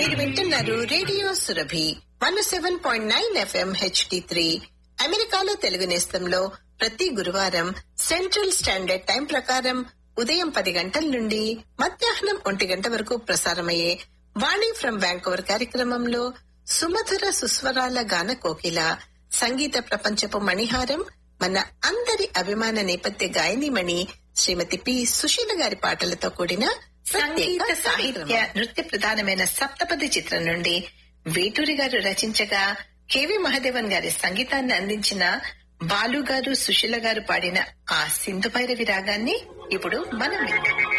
మీరు వింటున్నారు radio Surabhi one seven point nine FM HD three అమెరికాలో తెలుగు నేస్తంలో ప్రతి గురువారం సెంట్రల్ స్టాండర్డ్ టైం ప్రకారం ఉదయం పది గంటల నుండి మధ్యాహ్నం ఒంటి గంట వరకు ప్రసారమయ్యే వాణి ఫ్రం బ్యాంకోవర్ కార్యక్రమంలో సుమధుర సుస్వరాల గాన కోకిల సంగీత ప్రపంచపు మణిహారం మన అందరి అభిమాన నేపథ్య గాయనిమణి శ్రీమతి పి సుశీల గారి పాటలతో కూడిన సంగీత సాహిత్య నృత్య ప్రధానమైన సప్తపది చిత్రం నుండి వేటూరి గారు రచించగా కెవి మహదేవన్ గారి సంగీతాన్ని అందించిన బాలు గారు సుశీల గారు పాడిన ఆ సింధు భైరవి రాగాన్ని ఇప్పుడు మనం విందాం